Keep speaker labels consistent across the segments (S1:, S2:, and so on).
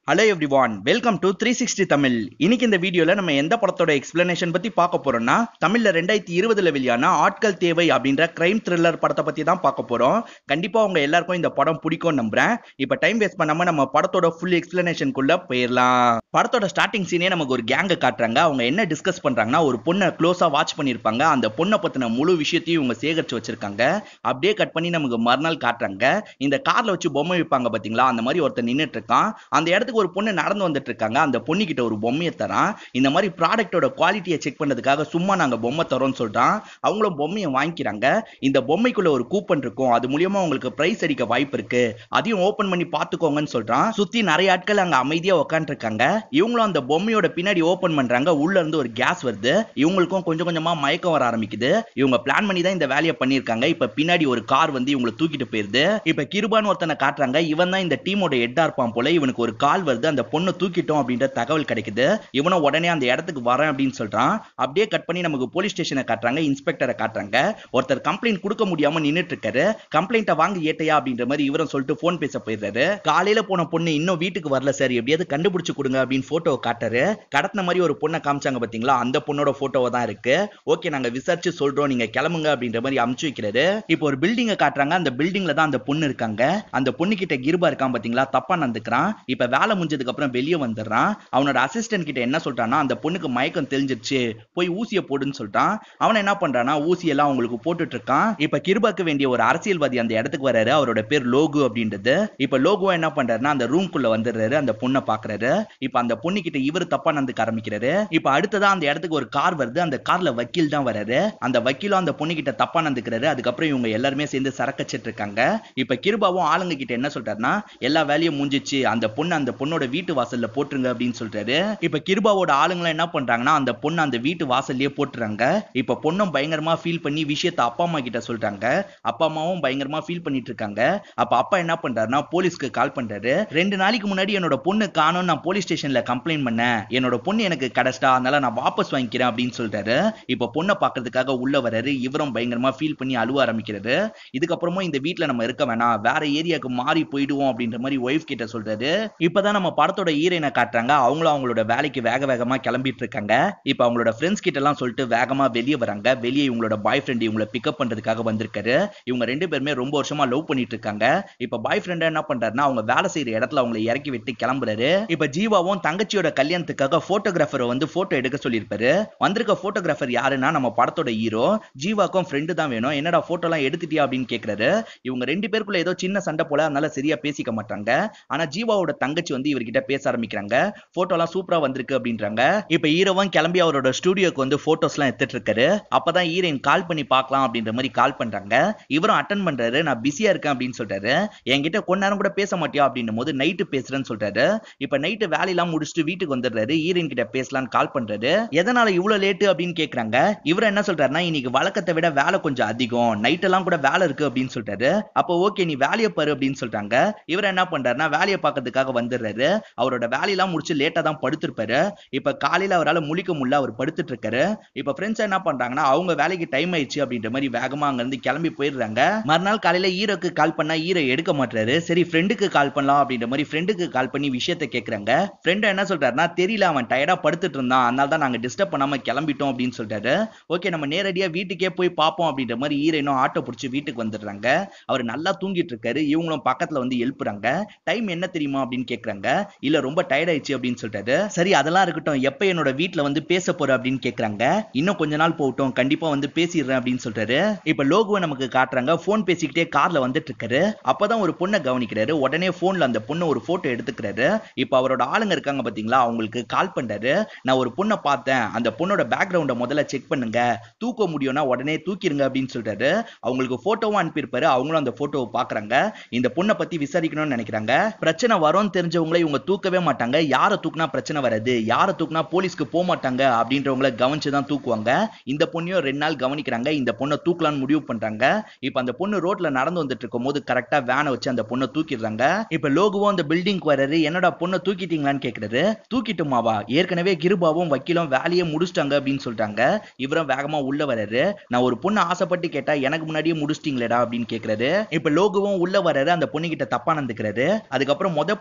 S1: hello everyone welcome to three sixty Tamil இன்னைக்கு இந்த வீடியோல நம்ம எந்த படத்தோட எக்ஸ்பிளனேஷன் பத்தி பார்க்க போறோம்னா தமிழ்ல ரெண்டாயிரத்தி இருபதுல வெளியான ஆட்கள் தேவை அப்படின்ற கிரைம் த்ரில்லர் படத்தை பத்தி தான் பார்க்க போறோம் கண்டிப்பா உங்க எல்லாருக்கும் இந்த படம் பிடிக்கும் நம்புறேன் இப்ப டைம் வேஸ்ட் பண்ணாம நம்ம படத்தோட ஃபுல் எக்ஸ்பிளனேஷனுக்குள்ள போயிடலாம் படத்தோட ஸ்டார்டிங் சீனே நமக்கு ஒரு கேங்க காட்டுறாங்க அவங்க என்ன டிஸ்கஸ் பண்றாங்கன்னா ஒரு பொண்ணை க்ளோஸா வாட்ச் பண்ணிருப்பாங்க அந்த பொண்ணை பத்தின முழு விஷயத்தையும் இவங்க சேகரிச்சு வச்சிருக்காங்க அப்படியே கட் பண்ணி நமக்கு மறுநாள் காட்டுறாங்க இந்த கார்ல வச்சு பொம்மை வைப்பாங்க பாத்தீங்களா அந்த மாதிரி ஒருத்தர் நின்னுட்டு இருக்கான் அந்த இடத்துக்கு ஒரு பொண்ணு நடந்து வந்துட்டு இருக்காங்க அந்த பொண்ணு கிட்ட ஒரு பொம்மையை தரான் இந்த மாதிரி ப்ராடக்ட்டோட குவாலிட்டியை செக் பண்ணதுக்காக சும்மா நாங்க பொம்மை தரோம்னு சொல்றான் அவங்களும் பொம்மையை வாங்கிக்கிறாங்க இந்த பொம்மைக்குள்ள ஒரு கூப்பன் இருக்கும் அது மூலியமா உங்களுக்கு பிரைஸ் அடிக்க வாய்ப்பு இருக்கு அதையும் ஓபன் பண்ணி பாத்துக்கோங்கன்னு சொல்றான் சுத்தி நிறைய ஆட்கள் அங்க அமைதியா உட்காந்துட்டு இருக்காங்க இவங்களும் அந்த பொம்மையோட பின்னாடி ஓபன் பண்றாங்க உள்ள இருந்து ஒரு கேஸ் வருது இவங்களுக்கும் கொஞ்சம் கொஞ்சமா மயக்கம் வர ஆரம்பிக்குது இவங்க பிளான் பண்ணி தான் இந்த வேலையை பண்ணிருக்காங்க இப்ப பின்னாடி ஒரு கார் வந்து இவங்களை தூக்கிட்டு போயிருது இப்ப கிருபான்னு ஒருத்தனை காட்டுறாங்க இவன் தான் இந்த டீமோட ஹெட்டா இருப்பான் போல இவனுக்கு ஒரு கால் வருது அந்த பொண்ணை தூக்கிட்டோம் அப்படின்ற தகவல் கிடைக்குது இவனும் உடனே அந்த இடத்துக்கு வரேன் அப்படின்னு சொல்றான் அப்படியே கட் பண்ணி நமக்கு போலீஸ் ஸ்டேஷனை காட்டுறாங்க இன்ஸ்பெக்டரை காட்டுறாங்க ஒருத்தர் கம்ப்ளைண்ட் கொடுக்க முடியாம நின்னுட்டு இருக்காரு கம்ப்ளைண்ட்டை வாங்க ஏட்டையா அப்படின்ற மாதிரி இவரும் சொல்லிட்டு போன் பேச போயிடுறாரு காலையில போன பொண்ணு இன்னும் வீட்டுக்கு வரல சார் எப்படியாவது கண்டுபிடிச்சு கொடுங்க அப்படின்னு போட்டோ காட்டுறாரு கடத்தின மாதிரி ஒரு பொண்ணை காமிச்சாங்க பாத்தீங்களா அந்த பொண்ணோட போட்டோவை தான் இருக்கு ஓகே நாங்க விசாரிச்சு சொல்றோம் நீங்க கிளம்புங்க அப்படின்ற மாதிரி அமுச்சு வைக்கிறாரு இப்போ ஒரு பில்டிங்கை காட்டுறாங்க அந்த பில்டிங்ல தான் அந்த பொண்ணு இருக்காங்க அந்த பொண்ணு கிட்ட கிருபா இருக்கான் பாத்தீங்களா தப்பா நடந்துக்கிறான் இப்ப வேலை முடிஞ்சதுக்கு அப்புறம் வெளியே வந்துடுறான் அவனோட அசிஸ்டன்ட் கிட்ட என்ன சொல்றான்னா அந்த பொண்ணுக்கு மயக்கம் தெரிஞ்சிருச்சு போய் ஊசியை போடுன்னு சொல்றான் அவன் என்ன பண்றானா ஊசியெல்லாம் அவங்களுக்கு போட்டுட்டு இருக்கான் இப்ப கிருபாக்கு வேண்டிய ஒரு அரசியல்வாதி அந்த இடத்துக்கு வராரு அவரோட பேர் லோகு அப்படின்றது இப்ப லோகுவா என்ன பண்றாருன்னா அந்த ரூம்குள்ள வந்துடுறாரு அந்த பொண்ணை பாக்குறாரு இப்ப அந்த பொண்ணு கிட்ட இவர் தப்பா நடந்துக்க ஆரம்பிக்கிறாரு இப்ப அடுத்ததா அந்த இடத்துக்கு ஒரு கார் வருது அந்த கார்ல வக்கீல் தான் வராரு அந்த வக்கீலும் அந்த பொண்ணு கிட்ட தப்பா நடந்துக்கிறாரு அதுக்கப்புறம் இவங்க எல்லாருமே சேர்ந்து சரக்கச்சிட்டு இருக்காங்க இப்ப கிருபாவும் ஆளுங்க கிட்ட என்ன சொல்றாருன்னா எல்லா வேலையும் முடிஞ்சிச்சு அந்த பொண்ணு அந்த பொண்ணோட வீட்டு வாசல்ல போட்டுருங்க அப்படின்னு சொல்றாரு இப்ப கிருபாவோட ஆளுங்களாம் என்ன பண்றாங்கன்னா அந்த பொண்ணு அந்த வீட்டு வாசல்லயே போட்டுறாங்க இப்ப பொண்ணும் பயங்கரமா ஃபீல் பண்ணி விஷயத்த அப்பா அம்மா கிட்ட சொல்றாங்க அப்பா அம்மாவும் பயங்கரமா ஃபீல் பண்ணிட்டு இருக்காங்க அப்ப அப்பா என்ன பண்றாருன்னா போலீஸ்க்கு கால் பண்றாரு ரெண்டு நாளைக்கு முன்னாடி என்னோட பொண்ணு காணும் நான் போலீஸ் ஸ்டேஷன்ல கம்ப்ளைண்ட் பண்ணேன் என்னோட பொண்ணு எனக்கு கிடைச்சிட்டா அதனால நான் வாபஸ் வாங்கிக்கிறேன் அப்படின்னு சொல்றாரு இப்ப பொண்ணை பாக்குறதுக்காக உள்ள வராரு இவரும் பயங்கரமா ஃபீல் பண்ணி அழுவ ஆரம்பிக்கிறாரு இதுக்கப்புறமும் இந்த வீட்ல நம்ம இருக்க வேணாம் வேற ஏரியாவுக்கு மாறி போயிடுவோம் அப்படின்ற மாதிரி ஒய்ஃப் கிட்ட சொல்றாரு இப்பதான் நம்ம படத்தோட ஹீரோயினை காட்டுறாங்க அவங்களும் அவங்களோட வேலைக்கு வேக வேகமா கிளம்பிட்டு இருக்காங்க இப்ப அவங்களோட ஃப்ரெண்ட்ஸ் கிட்ட எல்லாம் சொல்லிட்டு வேகமா வெளியே வராங்க வெளியே இவங்களோட பாய் ஃப்ரெண்ட் இவங்களை பிக்கப் பண்றதுக்காக வந்திருக்காரு இவங்க ரெண்டு பேருமே ரொம்ப வருஷமா லவ் பண்ணிட்டு இருக்காங்க இப்ப பாய் ஃப்ரெண்ட் என்ன பண்றாருன்னா அவங்க வேலை செய்யற இடத்துல அவங்களை இறக்கி விட்டு கிளம்புறாரு இப்ப ஜீவாவும் தங்கச்சியோட கல்யாணத்துக்காக போட்டோகிராஃபரை வந்து போட்டோ எடுக்க சொல்லியிருப்பாரு வந்திருக்க போட்டோகிராஃபர் யாருன்னா நம்ம படத்தோட ஹீரோ ஜீவாக்கும் ஃப்ரெண்டு தான் வேணும் என்னடா போட்டோ எல்லாம் எடுத்துட்டியா அப்படின்னு கேக்குறாரு இவங்க ரெண்டு பேருக்குள்ள ஏதோ சின்ன சண்டை போல அதனால சரியா பேசிக்க மாட்டாங்க ஆனா ஜீவாவோட தங்கச்சி வந்து இவர்கிட்ட பேச ஆரம்பிக்கிறாங்க போட்டோ எல்லாம் சூப்பரா வந்திருக்கு அப்படின்றாங்க இப்ப ஹீரோவும் கிளம்பி அவரோட ஸ்டுடியோக்கு வந்து போட்டோஸ் எல்லாம் எடுத்துட்டு இருக்காரு அப்பதான் ஹீரோயின் கால் பண்ணி பார்க்கலாம் அப்படின்ற மாதிரி கால் பண்றாங்க இவரும் அட்டன் பண்றாரு நான் பிஸியா இருக்கேன் அப்படின்னு சொல்றாரு என்கிட்ட கொஞ்ச நேரம் கூட பேச மாட்டியா அப்படின்னும் போது நைட்டு பேசுறேன்னு சொல்றாரு இப்ப நைட்டு வேலையெல்லாம் முடிச்சுட்டு வீட்டுக்கு வந்துடுறாரு ஹீரோயின் கிட்ட பேசலாம்னு கால் பண்றாரு எதனால இவ்வளவு லேட்டு அப்படின்னு கேக்குறாங்க இவர் என்ன சொல்றாருன்னா இன்னைக்கு வழக்கத்தை விட வேலை கொஞ்சம் அதிகம் நைட் எல்லாம் கூட வேலை இருக்கு அப்படின்னு சொல்றாரு அப்போ ஓகே நீ வேலையை பாரு அப்படின்னு சொல்றாங்க இவர் என்ன பண்றாருன்னா வேலையை பார்க்கறதுக்காக வந்துடுறாரு அவரோட வேலையெல்லாம் முடிச்சு லேட்டா தான் படுத்திருப்பாரு இப்ப காலையில அவரால் முழிக்க முடியல அவர் படுத்துட்டு இருக்காரு இப்ப ஃப்ரெண்ட்ஸ் என்ன பண்றாங்கன்னா அவங்க வேலைக்கு டைம் ஆயிடுச்சு அப்படின்ற மாதிரி வேகமா அங்க இருந்து கிளம்பி போயிடுறாங்க மறுநாள் காலையில ஹீரோக்கு கால் பண்ணா ஹீரோ எடுக்க மாட்டாரு சரி ஃப்ரெண்டுக்கு கால் பண்ணலாம் அப்படின்ற மாதிரி ஃப்ரெண்டுக்கு கால் பண்ணி விஷயத்த கேக்குறாங்க ஃப்ரெண்ட் என்ன சொல்றாருன்னா தெரியல அவன் டயர்டா படுத்துட்டு இருந்தான் அதனால தான் நாங்க டிஸ்டர்ப் பண்ணாம கிளம்பிட்டோம் அப்படின்னு சொல்றாரு ஓகே நம்ம நேரடியா வீட்டுக்கே போய் பார்ப்போம் அப்படின்ற மாதிரி ஹீரோயினும் ஆட்டோ பிடிச்சி வீட்டுக்கு வந்துடுறாங்க அவர் நல்லா தூங்கிட்டு இருக்காரு இவங்களும் பக்கத்துல வந்து எழுப்புறாங்க டைம் என்ன தெரியுமா அப்படின்னு கேக்குறாங்க இல்ல ரொம்ப டயர்ட் ஆயிடுச்சு அப்படின்னு சொல்றாரு சரி அதெல்லாம் இருக்கட்டும் எப்ப என்னோட வீட்ல வந்து பேச போற அப்படின்னு கேக்குறாங்க இன்னும் கொஞ்ச நாள் போகட்டும் கண்டிப்பா வந்து பேசிடுறேன் அப்படின்னு சொல்றாரு இப்ப லோகுவை நமக்கு காட்டுறாங்க போன் பேசிக்கிட்டே கார்ல வந்துட்டு இருக்காரு அப்பதான் ஒரு பொண்ணை கவனிக்கிறாரு உடனே போன்ல அந்த பொண்ணு ஒரு போட்டோ எடுத்துக்கிறாரு இப்ப அவரோட ஆளுங்க இருக்காங்க பாத்தீங்களா அவங்களுக்கு கால் பண்றாரு நான் ஒரு பொண்ணை பார்த்தேன் அந்த பொண்ணோட பேக்ரவுண்ட முதல்ல செக் பண்ணுங்க தூக்க முடியும்னா உடனே தூக்கிருங்க அப்படின்னு சொல்றாரு அவங்களுக்கு போட்டோவும் அனுப்பியிருப்பாரு அவங்களும் அந்த போட்டோவை பாக்குறாங்க இந்த பொண்ணை பத்தி விசாரிக்கணும்னு நினைக்கிறாங்க பிரச்சனை வரும்னு தெரிஞ்சவங்களே இவங்க தூக்கவே மாட்டாங்க யாரை தூக்குனா பிரச்சனை வராது யாரை தூக்குனா போலீஸ்க்கு போக மாட்டாங்க அப்படின்றவங்கள கவனிச்சு தான் தூக்குவாங்க இந்த பொண்ணையும் ரெண்டு நாள் கவனிக்கிறாங்க இந்த பொண்ணை தூக்கலாம்னு முடிவு பண்றாங்க இப்ப அந்த பொண்ணு ரோட்ல நடந்து வந்துட்டு இருக்கும் போது கரெக்டா வேனை வச்சு அந்த பொண்ணை தூக்கிடுறாங்க இப்ப லோகுவும் அந்த பில்டிங்க்கு வராரு என்னடா பொண்ணை தூக்கிட்டீங்களான்னு கேக்குறாரு தூக்கிட்டுமாவா ஏற்கனவே கிருபாவும் வக்கீலும் வேலையை முடிச்சிட்டாங்க அப்படின்னு சொல்றாங்க இவரும் வேகமா உள்ள வராரு நான் ஒரு பொண்ணு ஆசைப்பட்டு கேட்டா எனக்கு முன்னாடியே முடிச்சிட்டீங்களேடா அப்படின்னு கேக்குறாரு இப்ப லோகுவும் உள்ள வராரு அந்த பொண்ணு கிட்ட தப்பா நடந்துக்கிறாரு அதுக்கப்புறம் முத பொண்ணை எப்படி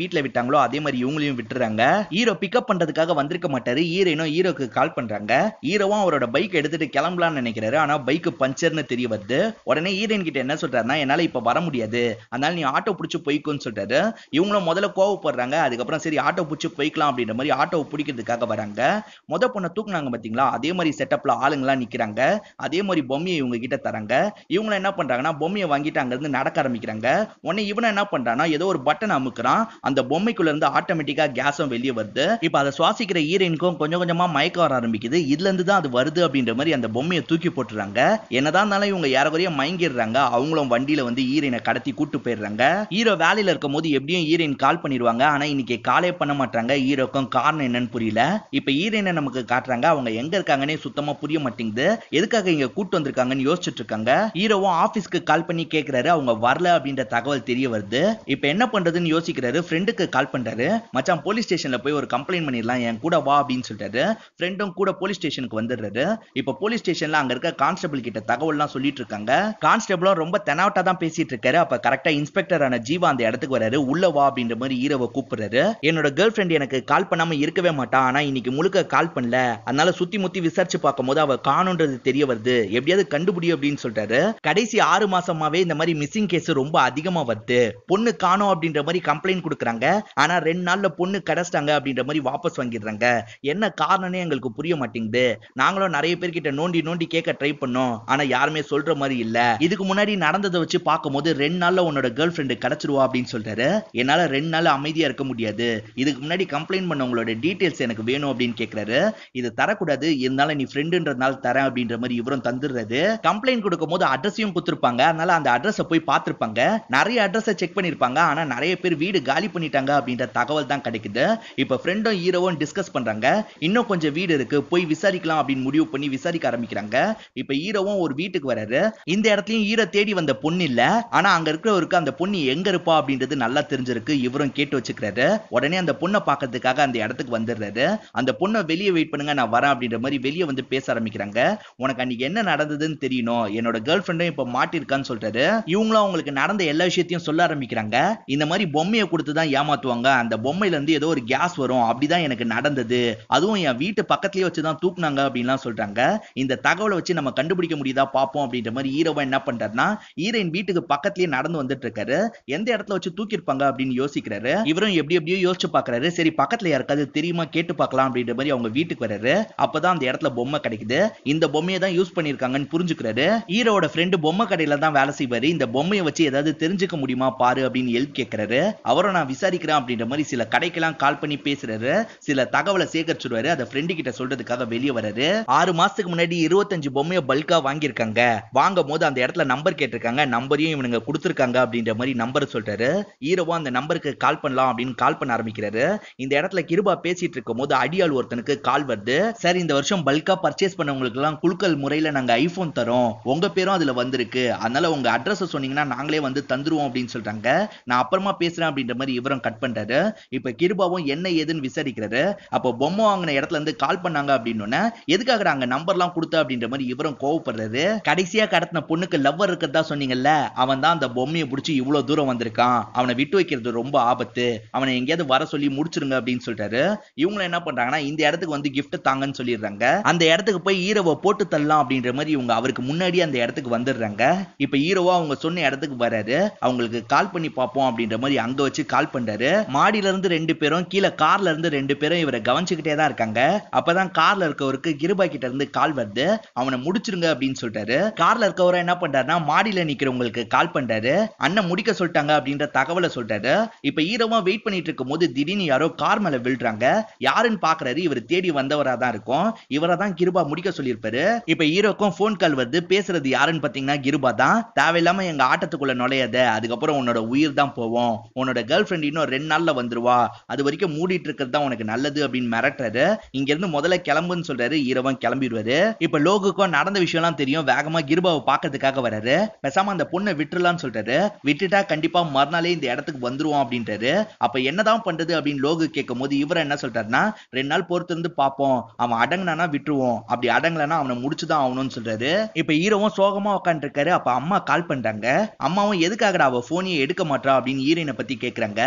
S1: வீட்ல விட்டாங்களோ அதே மாதிரி இவங்களையும் விட்டுறாங்க ஹீரோ பிக்கப் பண்றதுக்காக வந்திருக்க மாட்டாரு ஹீரோயினும் ஹீரோக்கு கால் பண்றாங்க ஹீரோவும் அவரோட பைக் எடுத்துட்டு கிளம்பலாம்னு நினைக்கிறாரு ஆனா பைக் பஞ்சர்னு தெரிய வருது உடனே ஹீரோயின் கிட்ட என்ன சொல்றாருன்னா என்னால இப்ப வர முடியாது அதனால நீ ஆட்டோ பிடிச்சு போய்க்கோன்னு சொல்றாரு இவங்களும் முதல்ல கோவப்படுறாங்க அதுக்கப்புறம் சரி ஆட்டோ பிடிச்சு போய்க்கலாம் அப்படின்ற மாதிரி ஆட்டோவை பிடிக்கிறதுக்காக வராங்க முத பொண்ணை தூக்குனாங்க பாத்தீங்களா அதே மாதிரி செட்டப்ல ஆளுங்களாம் நிக்கிறாங்க அதே மாதிரி பொம்மையை இவங்க கிட்ட தராங்க இவங்க என்ன பண்றாங்கன்னா பொம்மையை வாங்கிட்டு அங்க இருந்து நடக்க ஆரம்பிக்கிறாங்க உடனே இவனை என்ன பண்றான்னா ஏதோ ஒரு பட்டன் அமுக்குறான் அந்த பொம்மைக்குள்ள இருந்து ஆட்டோமேட்டிக்கா கேஸும் வெளியே வருது இப்ப அதை சுவாசிக்கிற ஈரனுக்கும் கொஞ்சம் கொஞ்சமா மயக்கம் வர ஆரம்பிக்குது இதுல இருந்து தான் அது வருது அப்படின்ற மாதிரி அந்த பொம்மையை தூக்கி போட்டுறாங்க என்னதான் இருந்தாலும் இவங்க யாரக்குறைய மயங்கிடுறாங்க அவங்களும் வண்டியில வந்து ஈரனை கடத்தி கூட்டு போயிடுறாங்க ஹீரோ வேலையில இருக்கும் போது எப்படியும் ஈரன் கால் பண்ணிடுவாங்க ஆனா இன்னைக்கு காலே பண்ண மாட்டாங்க ஹீரோக்கும் காரணம் என்னன்னு புரியல இப்ப ஈரனை நமக்கு காட்டுறாங்க அவங்க எங்க இருக்காங்கன்னே சுத்தமா புரிய மாட்டேங்குது எதுக்காக இங்க கூட்டு வந்திருக்காங்கன்னு யோசிச்சுட்டு இருக்காங்க ஹீரோவும் ஆபீஸ்க்கு கால் பண்ணி கேக்குறாரு அவங்க வரல அப்படின்ற தகவல் தெரிய வருது இப்ப என்ன பண்றதுன்னு யோசிக்கிறாரு ஃப்ரெண்டுக்கு கால் பண்றாரு மச்சான் போலீஸ் ஸ்டேஷன்ல போய் ஒரு கம்ப்ளைண்ட் பண்ணிடலாம் என் கூட வா அப்படின்னு சொல்லிட்டாரு ஃப்ரெண்டும் கூட போலீஸ் ஸ்டேஷனுக்கு வந்துடுறாரு இப்ப போலீஸ் ஸ்டேஷன்ல அங்க இருக்க கான்ஸ்டபிள் கிட்ட தகவல்லாம் சொல்லிட்டு இருக்காங்க கான்ஸ்டபிளும் ரொம்ப தெனாவட்டா தான் பேசிட்டு இருக்காரு அப்ப கரெக்டா இன்ஸ்பெக்டரான ஜீவா அந்த இடத்துக்கு வராரு உள்ள வா அப்படின்ற மாதிரி ஹீரோவை கூப்பிடுறாரு என்னோட கேர்ள் ஃப்ரெண்ட் எனக்கு கால் பண்ணாம இருக்கவே மாட்டா ஆனா இன்னைக்கு முழுக்க கால் பண்ணல அதனால சுத்தி முத்தி விசாரிச்சு பார்க்கும்போது அவ காணுன்றது தெரிய வருது எப்படியாவது கண்டுபிடி அப்படின்னு சொல்றாரு கடைசி ஆறு மாசமாவே இந்த மாதிரி மிஸ்ஸிங் கேஸ் ரொம்ப அதிகமா வருது பொண்ணு காணோம் அப்படின்ற மாதிரி கம்ப்ளைண்ட் கொடுக்குறாங்க ஆனா ரெண்டு நாள்ல பொண்ணு கிடைச்சிட்டாங்க அப்படின்ற மாதிரி வாபஸ் வாங்கிடுறாங்க என்ன காரணம்னே எங்களுக்கு புரிய மாட்டேங்குது நாங்களும் நிறைய பேர்கிட்ட நோண்டி நோண்டி கேட்க ட்ரை பண்ணோம் ஆனா யாருமே சொல்ற மாதிரி இல்ல இதுக்கு முன்னாடி நடந்ததை வச்சு பார்க்கும்போது ரெண்டு நாள்ல உன்னோட கேர்ள் ஃப்ரெண்டு கிடைச்சிருவா அப்படின்னு சொல்றாரு என்னால ரெண்டு நாள் அமைதியா இருக்க முடியாது இதுக்கு முன்னாடி கம்ப்ளைண்ட் பண்ண உங்களோட டீடைல்ஸ் எனக்கு வேணும் அப்படின்னு கேக்குறாரு இது தரக்கூடாது இருந்தாலும் நீ ஃப்ரெண்டுன்றதுனால தரேன் அப்படின்ற மாதிரி இவரும் தந்துடுறது கம்ப்ளைண்ட் கொடுக்கும் போது அட்ரஸையும் கொடுத்துருப்பாங்க அதனால அந்த அட்ரஸை போய் பார்த்திருப்பாங்க நிறைய அட்ரஸை செக் பண்ணிருப்பாங்க ஆனா நிறைய பேர் வீடு காலி பண்ணிட்டாங்க அப்படின்ற தகவல் தான் கிடைக்குது இப்ப ஃப்ரெண்டும் ஹீரோவும் டிஸ்கஸ் பண்றாங்க இன்னும் கொஞ்சம் வீடு இருக்கு போய் விசாரிக்கலாம் அப்படின்னு முடிவு பண்ணி விசாரிக்க ஆரம்பிக்கிறாங்க இப்ப ஹீரோவும் ஒரு வீட்டுக்கு வராரு இந்த இடத்துலயும் ஹீரோ தேடி வந்த பொண்ணு இல்ல ஆனா அங்க இருக்கிறவருக்கு அந்த பொண்ணு எங்க இருப்பா அப்படின்றது நல்லா தெரிஞ்சிருக்கு இவரும் கேட்டு வச்சுக்கிறாரு உடனே அந்த பொண்ணை பார்க்கறதுக்காக அந்த இடத்துக்கு வந்துடுறாரு அந்த பொண்ணை வெளியே வெயிட் பண்ணுங்க நான் வரேன் அப்படின்ற மாதிரி வெளியே வந்து பேச ஆரம்பிக்கிறாங்க உனக்கு அன்னைக்கு என்ன நடந்ததுன்னு தெரியணும் என்னோட கேர்ள் ஃப்ரெண்டும் இப்ப மாட்டிருக்கான்னு சொல்றாரு இவங்களும் அவங்களுக்கு நடந்த எல்லா விஷயத்தையும் சொல்ல ஆரம்பிக்கிறாங்க இந்த மாதிரி பொம்மையை கொடுத்து தான் ஏமாத்துவாங்க அந்த பொம்மையில இருந்து ஏதோ ஒரு கேஸ் வரும் அப்படிதான் எனக்கு நடந்தது அதுவும் என் வீட்டு பக்கத்துலயே வச்சு தான் தூக்குனாங்க அப்படின்லாம் சொல்றாங்க இந்த தகவலை வச்சு நம்ம கண்டுபிடிக்க முடியுதா பார்ப்போம் அப்படின்ற மாதிரி ஹீரோவா என்ன பண்றாருன்னா ஹீரோயின் வீட்டுக்கு பக்கத்துலயே நடந்து வந்துட்டு இருக்காரு எந்த இடத்துல வச்சு தூக்கியிருப்பாங்க அப்படின்னு யோசிக்கிறாரு இவரும் எப்படி எப்படியோ யோசிச்சு பாக்குறாரு சரி பக்கத்துல யாருக்காவது தெரியுமா கேட்டு பார்க்கலாம் அப்படின்ற மாதிரி அவங்க வீட்டுக்கு வராரு அப்பதான் அந்த இடத்துல பொம்மை கிடைக்குது இந்த பொம்மையை தான் யூஸ் பண்ணிருக்காங்கன்னு புரிஞ்சுக்கிறாரு ஹீரோட ஃப்ரெண்டு பொம்மை கடையில தான் வேலை செய்வாரு இந்த பொம்மையை வச்சு ஏதாவது தெரிஞ்சுக்க முடியுமா பாரு அப்படின்னு ஹெல்ப் கேட்கிறாரு அவரும் நான் விசாரிக்கிறேன் அப்படின்ற மாதிரி சில கடைக்கெல்லாம் கால் பண்ணி பேசுறாரு சில தகவலை சேகரிச்சுடுவாரு அதை ஃப்ரெண்டு கிட்ட சொல்றதுக்காக வெளியே வராரு ஆறு மாசத்துக்கு முன்னாடி இருபத்தஞ்சு பொம்மையை பல்கா வாங்கியிருக்காங்க வாங்கும் போது அந்த இடத்துல நம்பர் கேட்டிருக்காங்க நம்பரையும் இவனுங்க கொடுத்துருக்காங்க அப்படின்ற மாதிரி நம்பர் சொல்றாரு ஹீரோவா அந்த நம்பருக்கு கால் பண்ணலாம் அப்படின்னு கால் பண்ண ஆரம்பிக்கிறாரு இந்த இடத்துல கிருபா பேசிட்டு இருக்கும் போது அடியாள் ஒருத்தனுக்கு கால் வருது சார் இந்த வருஷம் பல்கா பர்ச்சேஸ் பண்ணவங்களுக்கு எல்லாம் குழுக்கள் முறையில நாங்க ஐபோன் தரோம் உங்க பேரும் அதுல வந்திருக்கு அதனால உங்க அட்ரஸ் சொன்னீங்கன்னா நாங்களே வந்து தந்துருவோம் அப்படின்னு சொல்றாங்க நான் அப்புறமா பேசுறேன் அப்படின்ற மாதிரி இவரும் கட் பண்றாரு இப்ப கிருபாவும் என்ன ஏதுன்னு விசாரிக்கிறாரு அப்போ பொம்மை வாங்கின இடத்துல இருந்து கால் பண்ணாங்க அப்படின்னு எதுக்காக அங்க நம்பர்லாம் கொடுத்த அப்படின்ற மாதிரி இவரும் கோவப்படுறாரு கடைசியா கடத்தின பொண்ணுக்கு லவ்வர் இருக்கிறதா சொன்னீங்கல்ல அவன் தான் அந்த பொம்மையை பிடிச்சி இவ்வளவு தூரம் வந்திருக்கான் அவனை விட்டு வைக்கிறது ரொம்ப ஆபத்து அவனை எங்கேயாவது வர சொல்லி முடிச்சிருங்க அப்படின்னு சொல்லிட்டாரு இவங்க என்ன பண்றாங்கன்னா இந்த இடத்துக்கு வந்து gift தாங்கன்னு சொல்லிடுறாங்க அந்த இடத்துக்கு போய் ஹீரோவை போட்டு தள்ளலாம் அப்படின்ற மாதிரி இவங்க அவருக்கு முன்னாடி அந்த இடத்துக்கு வந்துடுறாங்க இப்ப ஹீரோவா அவங்க சொன்ன இடத்துக்கு வராரு அவங்களுக்கு கால் பண்ணி பார்ப்போம் அப்படின்ற மாதிரி அங்க வச்சு கால் பண்றாரு மாடியில இருந்து ரெண்டு பேரும் கீழே கார்ல இருந்து ரெண்டு பேரும் இவரை கவனிச்சுக்கிட்டே தான் இருக்காங்க அப்பதான் கார்ல இருக்கவருக்கு கிருபா கிட்ட இருந்து கால் வருது அவனை முடிச்சிருங்க அப்படின்னு சொல்லிட்டாரு கார்ல இருக்கவரை என்ன பண்றாருன்னா மாடியில நிக்கிறவங்களுக்கு கால் பண்றாரு அண்ணன் முடிக்க சொல்லிட்டாங்க அப்படின்ற தகவலை சொல்றாரு இப்ப ஹீரோவா வெயிட் பண்ணிட்டு இருக்கும் போது திடீர்னு யாரோ கார் மேல விழுறாங்க யாருன்னு பாக்குறாரு இவர் தேடி வந்தவரா தான் இருக்கும் இவரை தான் கிருபா முடிக்க சொல்லியிருப்பாரு இப்ப ஹீரோக்கும் ஃபோன் கால் வருது பேசுறது யாருன்னு பாத்தீங்கன்னா கிருபா தான் தேவையில்லாம எங்க ஆட்டத்துக்குள்ள நுழையாத அதுக்கப்புறம் உன்னோட உயிர் தான் போவோம் உன்னோட கேர்ள் ஃப்ரெண்ட் இன்னும் ரெண்டு நாள்ல வந்துருவா அது வரைக்கும் மூடிட்டு இருக்கிறது தான் உனக்கு நல்லது அப்படின்னு மிரட்டுறாரு இங்க இருந்து முதல்ல கிளம்புன்னு சொல்றாரு ஹீரோவன் கிளம்பிடுவாரு இப்ப லோகுக்கும் நடந்த விஷயம்லாம் தெரியும் வேகமா கிருபாவை பாக்கிறதுக்காக வராரு பேசாம அந்த பொண்ணை விட்டுறலாம்னு சொல்றாரு விட்டுட்டா கண்டிப்பா மறுநாளே இந்த இடத்துக்கு வந்துருவோம் அப்படின்றாரு அப்ப என்னதான் பண்றது அப்படின்னு லோகு கேட்கும் போது இவர் என்ன சொல்றாருன்னா ரெண்டு நாள் பொறுத்து இருந்து பார்ப்போம் அவன் அடங்கினானா விட்டுருவோம் அப்படி அடங்கலனா அவனை முடிச்சுதான் ஆகணும்னு சொல்றாரு இப்ப ஹீரோவும் சோகமா உட்காந்துருக்காரு அப்ப அம்மா கால் பண்றாங்க அம்மாவும் எதுக்காகடா அவ போனையே எடுக்க மாட்டா அப்படின்னு ஹீரோயினை பத்தி கேக்குறாங்க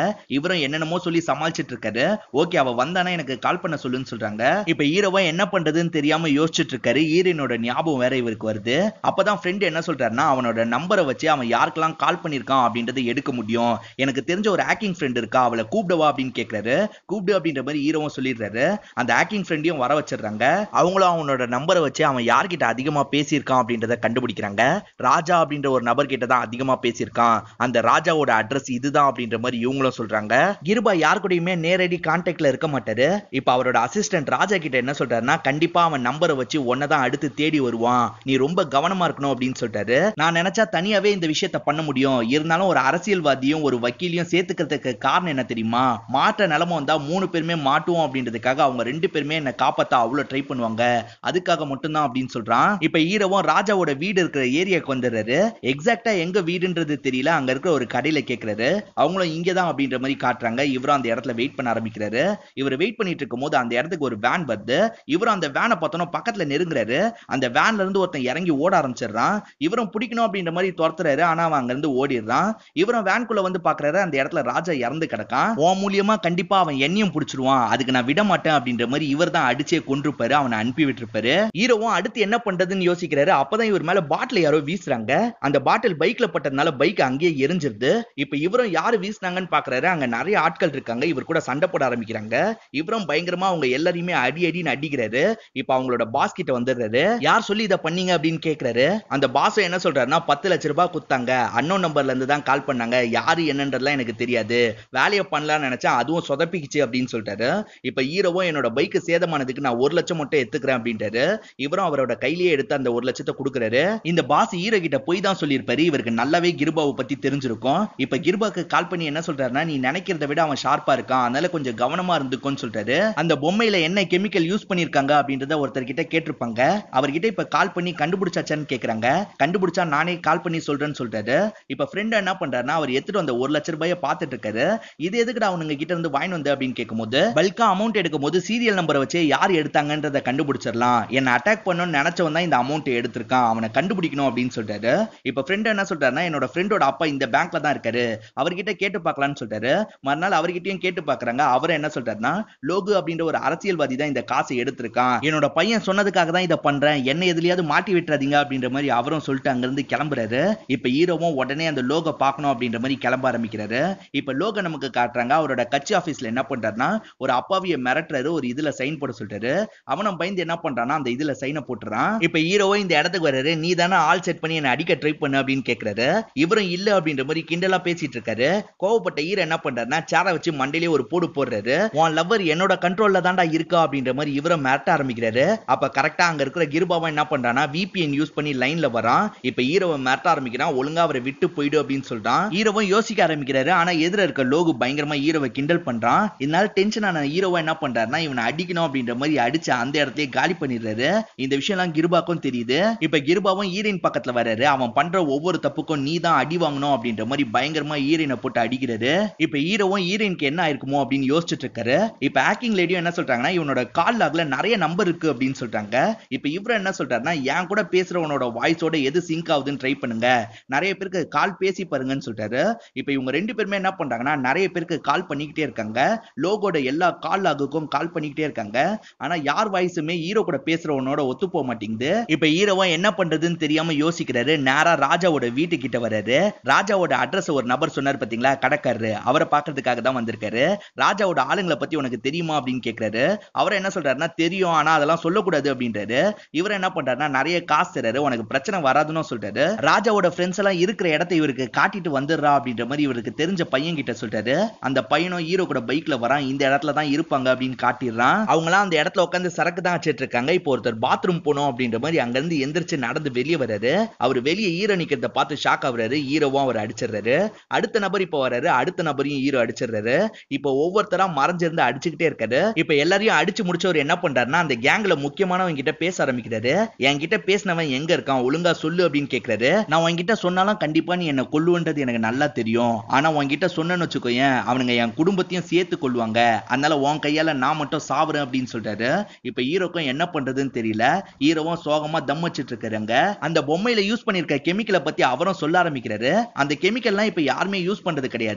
S1: இவரும் என்னென்னமோ சொல்லி சமாளிச்சிட்டு இருக்காரு ஓகே அவ வந்தானா எனக்கு கால் பண்ண சொல்லுன்னு சொல்றாங்க இப்ப ஹீரோவா என்ன பண்றதுன்னு தெரியாம யோசிச்சுட்டு இருக்காரு ஹீரோனோட ஞாபகம் வேற இவருக்கு வருது அப்பதான் ஃப்ரெண்ட் என்ன சொல்றாருன்னா அவனோட நம்பரை வச்சு அவன் யாருக்கெல்லாம் கால் பண்ணிருக்கான் அப்படின்றத எடுக்க முடியும் எனக்கு தெரிஞ்ச ஒரு ஹேக்கிங் ஃப்ரெண்ட் இருக்கா அவளை கூப்பிடவா அப்படின்னு கேக்குறாரு கூப்பிடு அப்படின்ற மாதிரி ஹீரோவும் சொல்லிடுறாரு அந்த ஹேக்கிங் ஃப்ரெண்டையும் வர வச்சிடுறாங்க அவங்களும் அவனோட நம்பரை வச்சு அவன் யார்கிட்ட அதிகமா பேசியிருக்கான் அப்படின்றத கண்டுபிடிக்கிறாங்க ராஜா அப்படின்ற ஒரு நபர் கிட்ட தான் அதிகமா பேசியிருக்கான் அந்த ராஜாவோட அட்ரஸ் இதுதான் அப்படின்ற மாதிரி இவங்களும் சொல்றாங்க கிருபா யார் கூடயுமே நேரடி கான்டாக்ட்ல இருக்க மாட்டாரு இப்ப அவரோட அசிஸ்டன்ட் ராஜா கிட்ட என்ன சொல்றாருன்னா கண்டிப்பா அவன் நம்பரை வச்சு தான் அடுத்து தேடி வருவான் நீ ரொம்ப கவனமா இருக்கணும் அப்படின்னு சொல்லிட்டாரு நான் நினைச்சா தனியாவே இந்த விஷயத்த பண்ண முடியும் இருந்தாலும் ஒரு அரசியல்வாதியும் ஒரு வக்கீலையும் சேர்த்துக்கிறதுக்கு காரணம் என்ன தெரியுமா மாற்ற நிலைமை வந்தா மூணு பேருமே மாட்டுவோம் அப்படின்றதுக்காக அவங்க ரெண்டு பேருமே என்ன காப்பாத்த அவ்வளவு ட்ரை பண்ணுவாங்க அதுக்காக மட்டும்தான் அப்படின்னு சொல்றான் இப்ப ஈரவும் ராஜாவோட வீடு இருக்கிற ஏரியாக்கு வந்துடுறாரு எக்ஸாக்டா எங்க வீடுன்றது தெரியல அங்க இருக்கிற ஒரு கடையில கேக்குறாரு அவங்களும் இங்கதான் அப்படின்ற மாதிரி காட்டுறாங்க இவரும் அந்த இடத்துல வெயிட் பண்ண ஆரம்பிக்கிறாரு இவர் வெயிட் பண்ணிட்டு இருக்கும் போது அந்த இடத்துக்கு ஒரு வேன் வருது இவரும் அந்த வேனை பார்த்தோன்னா பக்கத்துல நெருங்குறாரு அந்த வேன்ல இருந்து ஒருத்தன் இறங்கி ஓட ஆரம்பிச்சிடுறான் இவரும் பிடிக்கணும் அப்படின்ற மாதிரி துரத்துறாரு ஆனா அவன் அங்க இருந்து ஓடிடுறான் இவரும் வேன்குள்ள வந்து பாக்குறாரு அந்த இடத்துல ராஜா இறந்து கிடக்கான் உன் மூலியமா கண்டிப்பா அவன் என்னையும் பிடிச்சிருவான் அதுக்கு நான் விட மாட்டேன் அப்படின்ற மாதிரி இவர் தான் அடிச்சே கொண்டிருப்பாரு அவனை அனுப்பி விட்டுருப்பாரு ஹீரோவும் அடுத்து என்ன பண்றதுன்னு யோசிக்கிறாரு அப்பதான் இவர் மேல பாட்டில் யாரோ வீசுறாங்க அந்த பாட்டில் பைக்ல பட்டதுனால பைக் அங்கேயே எரிஞ்சிருது இப்ப இவரும் யாரு வீசுனாங்கன்னு பாக்குறாரு அங்க நிறைய ஆட்கள் இருக்காங்க இவர் கூட சண்டை போட ஆரம்பிக்கிறாங்க இவரும் பயங்கரமா அவங்க எல்லாரையுமே அடி அடின்னு அடிக்கிறாரு இப்ப அவங்களோட பாஸ் கிட்ட வந்துடுறாரு யார் சொல்லி இதை பண்ணீங்க அப்படின்னு கேக்குறாரு அந்த பாஸ் என்ன சொல்றாருன்னா பத்து லட்ச ரூபாய் குத்தாங்க அன்னோன் நம்பர்ல இருந்து தான் கால் பண்ணாங்க யாரு என்னன்றதுலாம் எனக்கு தெரியாது வேலையை பண்ணலாம்னு நினைச்சா அதுவும் சொதப்பிக்குச்சு அப்படின்னு சொல்லிட்டாரு இப்ப ஹீரோவும் என்னோட பைக் சேதமானதுக்கு நான் ஒரு லட்சம் மட்டும் எடுத்துக்கிறேன் அப்படின்ட்டாரு இவரும் அவரோட கையிலேயே எடுத்து அந்த ஒரு லட்சத்தை கொடுக்குறாரு இந்த பாஸ் ஹீரோ கிட்ட போய் தான் சொல்லியிருப்பாரு இவருக்கு நல்லாவே கிருபாவை பத்தி தெரிஞ்சிருக்கும் இப்ப கிருபாக்கு கால் பண்ணி என்ன சொல்றாருன்னா நீ நினைக்கிறத விட அவன் ஷார்ப்பா இருக்கான் அதனால கொஞ்சம் கவனமா இருந்துக்கோன்னு சொல்றாரு அந்த பொம்மையில என்ன கெமிக்கல் யூஸ் பண்ணிருக்காங்க அப்படின்றத ஒருத்தர் கிட்ட கேட்டிருப்பாங்க அவர்கிட்ட இப்ப கால் பண்ணி கண்டுபிடிச்சாச்சான்னு கேக்குறாங்க கண்டுபிடிச்சா நானே கால் பண்ணி சொல்றேன்னு சொல்றாரு இப்ப ஃப்ரெண்ட் என்ன பண்றாருன்னா அவர் எடுத்துட்டு வந்த ஒரு லட்ச ரூபாய பாத்துட்டு இருக்காரு இது எதுக்குடா அவனுங்க கிட்ட இருந்து வாங்கி வந்து அப்படின்னு கேட்கும்போது பல்கா அமௌண்ட் எடுக்கும் போது சீரியல் நம்பரை வச்சு யார் எடுத்தாங்கன்றத கண்டுபிடிச்சிடலாம் என்ன அட்டாக் பண்ணணும்னு நினைச்சவன் தான் இந்த அமௌண்ட் எடுத்திருக்கான் அவனை கண்டுபிடிக்கணும் அப்படின்னு சொல்றாரு இப்ப ஃப்ரெண்ட் என்ன சொல்றாருன்னா என்னோட ஃப்ரெண்டோட அப்பா இந்த பேங்க்ல தான் இருக்காரு அவர்கிட்ட கேட்டு பார்க்கலாம்னு சொல்றாரு மறுநாள் அவர்கிட்டயும் கேட்டு பாக்குறாங்க அவர் என்ன சொல்றாருன்னா லோகு அப்படின்ற ஒரு அரசியல்வாதி தான் இந்த காசை எடுத்திருக்கான் என்னோட பையன் சொன்னதுக்காக தான் இதை பண்றேன் என்ன எதுலயாவது மாட்டி விட்டுறாதீங்க அப்படின்ற மாதிரி அவரும் சொல்லிட்டு அங்கிருந்து கிளம்புறாரு இப்ப ஹீரோவும் உடனே அந்த லோகோ பார்க்கணும் அப்படின்ற மாதிரி கிளம்ப ஆரம்பிக்கிறாரு இப்ப லோகோ நமக்கு காட்டுறாங்க அவரோட கட்சி ஆபீஸ்ல என்ன பண்றாருன்னா ஒரு அப்பாவிய மிரட்டுறாரு ஒரு இதுல சைன் போட சொல்றாரு அவனும் பயந்து என்ன பண்றான்னா அந்த இதுல சைனை போட்டுறான் இப்ப ஹீரோவோ இந்த இடத்துக்கு வர்றாரு நீ தானே ஆள் செட் பண்ணி என்ன அடிக்க ட்ரை பண்ணு அப்படின்னு கேக்குறாரு இவரும் இல்ல அப்படின்ற மாதிரி கிண்டலா பேசிட்டு இருக்காரு கோவப்பட்ட ஹீரோ என்ன பண்றாருன்னா சேரை வச்சு மண்டையிலே ஒரு போடு போடுறாரு உன் லவ்வர் என்னோட கண்ட்ரோல்ல தான்டா இருக்கா அப்படின்ற மாதிரி இவரும் மிரட்ட ஆரம்பிக்கிறாரு அப்ப கரெக்டா அங்க இருக்கிற கிருபாவா என்ன பண்றானா விபிஎன் யூஸ் பண்ணி லைன்ல வரான் இப்ப ஹீரோவை மிரட்ட ஆரம்பிக்கிறான் ஒழுங்கா அவரை விட்டு போயிடு அப்படின்னு சொல்றான் ஹீரோவும் யோசிக்க ஆரம்பிக்கிறாரு ஆனா எதிர இருக்க லோகு பயங்கரமா ஹீரோவை கிண்டல் பண்றான் இதனால டென்ஷன் ஆன ஹீரோவா என்ன பண்றாருன்னா இவனை அடிக்கணும் அப்படின்ற மாதிரி அடிச்சு அந்த இடத்தையே காலி பண்ணிடுறாரு இந்த விஷயம் எல்லாம் கிருபாக்கும் தெரியுது இப்ப கிருபாவும் ஈரின் பக்கத்துல வர்றாரு அவன் பண்ற ஒவ்வொரு தப்புக்கும் நீ தான் அடி வாங்கணும் அப்படின்ற மாதிரி பயங்கரமா ஈரினை போட்டு அடிக்கிறாரு இப்ப ஹீரோவும் ஈரினுக்கு என்ன ஆயிருக்குமோ அப்படின்னு யோசிச்சுட்டு இருக்காரு இப்ப ஹேக்கிங் லேடியும் என்ன சொல்றாங்கன்னா இவனோட கால் லாக்ல நிறைய நம்பர் இருக்கு அப்படின்னு சொல்றாங்க இப்ப இவரு என்ன சொல்றாருன்னா என் கூட பேசுறவனோட வாய்ஸோட எது சிங்க் ஆகுதுன்னு ட்ரை பண்ணுங்க நிறைய பேருக்கு கால் பேசி பாருங்கன்னு சொல்றாரு இப்ப இவங்க ரெண்டு பேருமே என்ன பண்றாங்கன்னா நிறைய பேருக்கு கால் பண்ணிக்கிட்டே இருக்காங்க லோகோட எல்லா கால் லாகுக்கும் கால் பண்ணிக்கிட்டே இருக்காங்க ஆனா யார் வாய்ஸுமே ஹீரோ கூட பேசுறவனோட ஒத்து போக மாட்டேங்குது இப்ப ஹீரோவா என்ன பண்றதுன்னு தெரியாம யோசிக்கிறாரு நேரா ராஜாவோட வீட்டு கிட்ட வர்றாரு ராஜாவோட அட்ரஸ் ஒரு நபர் சொன்னார் பாத்தீங்களா கடைக்காரரு அவரை பாக்குறதுக்காக தான் வந்திருக்காரு ராஜாவோட ஆளுங்களை பத்தி உனக்கு தெரியுமா அப்படின்னு கேக்குறாரு அவர் என்ன சொல்றாருன்னா தெரியும் ஆனா அதெல்லாம் சொல்லக்கூடாது அப்படின்றாரு இவர் என்ன பண்றாருன்னா நிறைய காசு தராரு உனக்கு பிரச்சனை வராதுன்னு சொல்றாரு ராஜாவோட ஃப்ரெண்ட்ஸ் எல்லாம் இருக்கிற இடத்த இவருக்கு காட்டிட்டு வந்துடுறா அப்படின்ற மாதிரி இவருக்கு தெரிஞ்ச பையன் கிட்ட சொல்றாரு அந்த பையனும் ஹீரோ கூட பைக்ல வரான் இந்த இடத்துல தான் இருப்பாங்க அப்படின்னு காட்டிடுறான் அவங்களாம் அந்த இடத்துல உட்காந்து சரக்கு தான் வச்சிட்டு இருக்காங்க இப்போ ஒருத்தர் பாத்ரூம் போனோம் அப்படின்ற மாதிரி அங்க இருந்து எந்திரிச்சு நடந்து வெளியே வர்றாரு அவர் வெளியே ஹீரோ நிக்கிறத பார்த்து ஷாக் ஆகுறாரு ஹீரோவும் அவர் அடிச்சிடுறாரு அடுத்த நபர் இப்போ வர்றாரு அடுத்த நபரையும் ஹீரோ அடிச்சிடுறாரு இப்போ ஒவ்வொருத்தரா மறைஞ்சிருந்து அடிச்சுக்கிட்டே இருக்காரு இப்போ எல்லாரையும் அடிச்சு முடிச்சவர் என்ன பண்றாருன்னா அந்த கேங்ல முக்கியமானவங்க கிட்ட பேச ஆரம்பிக்கிறாரு என்கிட்ட பேசினவன் எங்க இருக்கான் ஒழுங்கா சொல்லு அப்படின்னு கேக்குறாரு நான் உன்கிட்ட சொன்னாலும் கண்டிப்பா நீ என்ன கொல்லுவன்றது எனக்கு நல்லா தெரியும் ஆனா உன்கிட்ட சொன்னேன்னு வச்சுக்கோயேன் அவனுங்க என் குடும்பத்தையும் சேர்த்து கொள்வாங்க அதனால உன் கையால நான் மட்டும் சாவுறேன் அப்படின்னு சொல்றாரு இப்ப ஹீரோக்கும் என்ன பண்றதுன்னு தெரியல ஹீரோவும் சோகமா தம் வச்சிட்டு இருக்காருங்க அந்த பொம்மையில யூஸ் பண்ணிருக்க கெமிக்கலை பத்தி அவரும் சொல்ல ஆரம்பிக்கிறாரு அந்த கெமிக்கல்லாம் இப்ப யாருமே யூஸ் பண்றது கிடையாது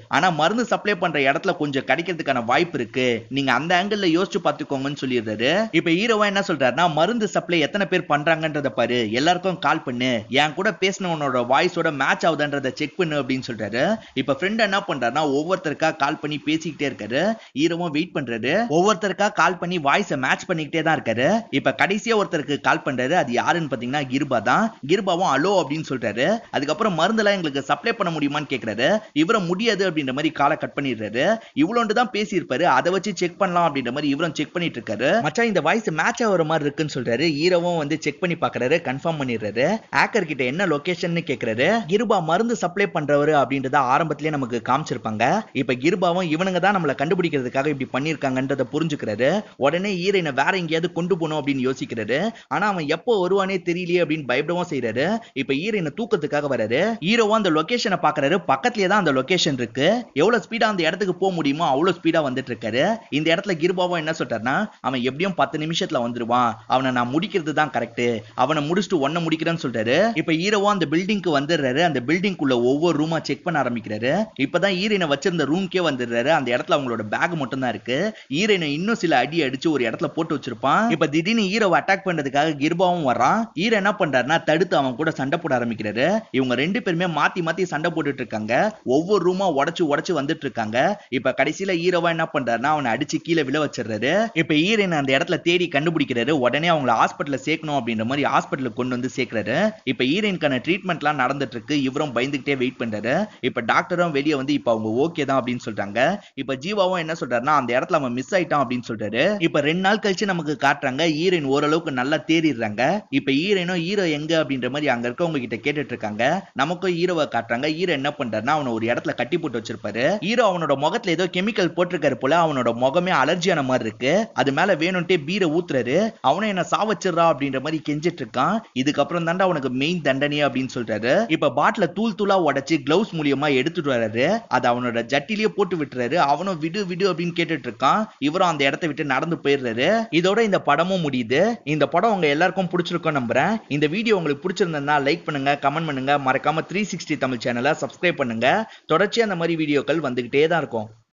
S1: ஆனா மருந்து சப்ளை பண்ற இடத்துல கொஞ்சம் கிடைக்கிறதுக்கான வாய்ப்பு இருக்கு நீங்க அந்த ஆங்கிள் யோசிச்சு பாத்துக்கோங்கன்னு சொல்லிடுறாரு இப்ப ஹீரோவா என்ன சொல்றாருன்னா மருந்து சப்ளை எத்தனை பேர் பண்றாங்கன்றத பாரு எல்லாருக்கும் கால் பண்ணு என் கூட பேசினவனோட வாய்ஸோட மேட்ச் ஆகுதுன்றத செக் பண்ணு அப்படின்னு சொல்றாரு இப்ப ஃப்ரெண்ட் என்ன பண்றாருன்னா ஒவ்வொருத்தருக்கா கால் பண்ணி பேசிக்கிட்டே இருக்காரு ஹீரோவும் வெயிட் பண்றாரு ஒவ்வொருத்தருக்கா கால் பண்ணி வாய்ஸை மேட்ச் பண்ணிக்கிட்டே தான் இருக்காரு இப்ப கடைசியா ஒருத்தருக்கு கால் பண்றாரு அது யாருன்னு பாத்தீங்கன்னா கிருபா தான் கிருபாவும் அலோ அப்படின்னு சொல்றாரு அதுக்கப்புறம் மருந்துலாம் எங்களுக்கு சப்ளை பண்ண முடியுமான்னு கேக்குறாரு இவரை முடியாது அப்படின்ற மாதிரி காலை கட் பண்ணிடுறாரு இவ்வளோண்டு தான் பேசியிருப்பாரு அதை வச்சு செக் பண்ணலாம் அப்படின்ற மாதிரி இவரும் செக் பண்ணிட்டு இருக்காரு மச்சான் இந்த வாய்ஸ் மேட்ச் ஆகிற மாதிரி இருக்குன்னு சொல்றாரு ஹீரோவும் வந்து செக் பண்ணி பாக்குறாரு கன்ஃபார்ம் பண்ணிடுறாரு ஹேக்கர் கிட்ட என்ன லொகேஷன் கேக்குறாரு கிருபா மருந்து சப்ளை பண்றவரு அப்படின்றத ஆரம்பத்திலேயே நமக்கு காமிச்சிருப்பாங்க இப்ப கிருபாவும் இவனுங்க தான் நம்மளை கண்டுபிடிக்கிறதுக்காக இப்படி பண்ணிருக்காங்கன்றத புரிஞ்சுக்கிறாரு உடனே ஈரனை வேற எங்கேயாவது கொண்டு போகணும் அப்படின்னு யோசிக்கிறாரு ஆனா அவன் எப்போ வருவானே தெரியலையே அப்படின்னு பயப்படவும் செய்யறாரு இப்ப ஈரனை தூக்கத்துக்காக வராரு ஹீரோவா அந்த லொகேஷனை பாக்குறாரு பக்கத்துலயே தான் அந்த லொகேஷன் இருக்கு எவ்வளவு ஸ்பீடா அந்த இடத்துக்கு போக முடியுமோ அவ்வளவு ஸ்பீடா வந்துட்டு இருக்காரு இந்த இடத்துல கிருபாவும் என்ன சொல்றாருன்னா அவன் எப்படியும் பத்து நிமிஷத்துல வந்துருவான் அவனை நான் முடிக்கிறது தான் கரெக்ட் அவனை முடிச்சுட்டு ஒன்ன முடிக்கிறேன்னு சொல்றாரு இப்ப ஹீரோவா அந்த பில்டிங்க்கு வந்துடுறாரு அந்த பில்டிங்குள்ள ஒவ்வொரு ரூமா செக் பண்ண ஆரம்பிக்கிறாரு இப்பதான் ஈரனை வச்சிருந்த ரூம்க்கே வந்துடுறாரு அந்த இடத்துல அவங்களோட பேக் மட்டும் தான் இருக்கு ஈரனை இன்னும் சில அடி அடிச்சு ஒரு இடத்துல போட்டு வச்சிருப்பான் இப்ப திடீர்னு ஹீரோவை அட்டாக் பண்றதுக்காக கிருபாவும் வரான் ஹீரோ என்ன பண்றாருன்னா தடுத்து அவன் கூட சண்டை போட ஆரம்பிக்கிறாரு இவங்க ரெண்டு பேருமே மாத்தி மாத்தி சண்டை போட்டுட்டு இருக்காங்க ஒவ்வொரு ரூமா உடைச்சு உடைச்சு வந்துட்டு இருக்காங்க இப்ப கடைசியில ஹீரோவா என்ன பண்றாருன்னா அவனை அடிச்சு கீழே விழ வச்சிடுறாரு இப்ப ஹீரோயின் அந்த இடத்துல தேடி கண்டுபிடிக்கிறாரு உடனே அவங்கள ஹாஸ்பிட்டல்ல சேர்க்கணும் அப்படின்ற மாதிரி ஹாஸ்பிட்டலுக்கு கொண்டு வந்து சேர்க்கிறாரு இப்ப ஹீரோயின்கான ட்ரீட்மெண்ட்லாம் நடந்துட்டு இருக்கு இவரும் பயந்துகிட்டே வெயிட் பண்றாரு இப்ப டாக்டரும் வெளியே வந்து இப்ப அவங்க ஓகே தான் அப்படின்னு சொல்றாங்க இப்ப ஜீவாவும் என்ன சொல்றாருன்னா அந்த இடத்துல அவன் மிஸ் ஆயிட்டான் அப்படின்னு சொல்றாரு இப்ப ரெண்டு நாள் கழிச்சு நமக்கு காட்டுறாங்க ஹீரோயின் ஓரளவுக்கு நல்லா தேறிடுறாங்க இப்ப ஹீரோயினும் ஹீரோ எங்க அப்படின்ற மாதிரி அங்க இருக்கவங்க கிட்ட கேட்டுட்டு இருக்காங்க நமக்கும் ஹீரோவை காட்டுறாங்க ஹீரோ என்ன பண்றாருன்னா அவனை ஒரு இடத்துல கட்டி போட்டு வச்சிருப்பாரு ஹீரோ அவனோட முகத்துல ஏதோ கெமிக்கல் போட்டிருக்காரு போல அவனோட முகமே அலர்ஜியான மாதிரி இருக்கு அது மேல வேணும்ட்டே பீரை ஊத்துறாரு அவனும் என்ன சாவச்சிடுறா அப்படின்ற மாதிரி கெஞ்சிட்டு இருக்கான் இதுக்கப்புறம் தாண்டா அவனுக்கு மெயின் தண்டனையே அப்படின்னு சொல்றாரு இப்ப பாட்டில தூள் தூளா உடைச்சு கிளவுஸ் மூலியமா எடுத்துட்டு வர்றாரு அது அவனோட ஜட்டிலேயே போட்டு விட்டுறாரு அவனும் விடு விடு அப்படின்னு கேட்டுட்டு இருக்கான் இவரும் அந்த இடத்த விட்டு நடந்து போயிடுறாரு இதோட இந்த படமும் முடியுது இந்த படம் உங்க எல்லாருக்கும் பிடிச்சிருக்கும் நம்புறேன் இந்த வீடியோ உங்களுக்கு பிடிச்சிருந்தா லைக் பண்ணுங்க கமெண்ட் பண்ணுங்க மறக்காம த்ரீ சிக்ஸ்டி தமிழ் சேனலை சப்ஸ்கிரைப் பண்ணுங்க தொடர்ச்சியா அந்த மாதிரி வீடியோக்கள் வந்துகிட்டே தான் இருக்கும்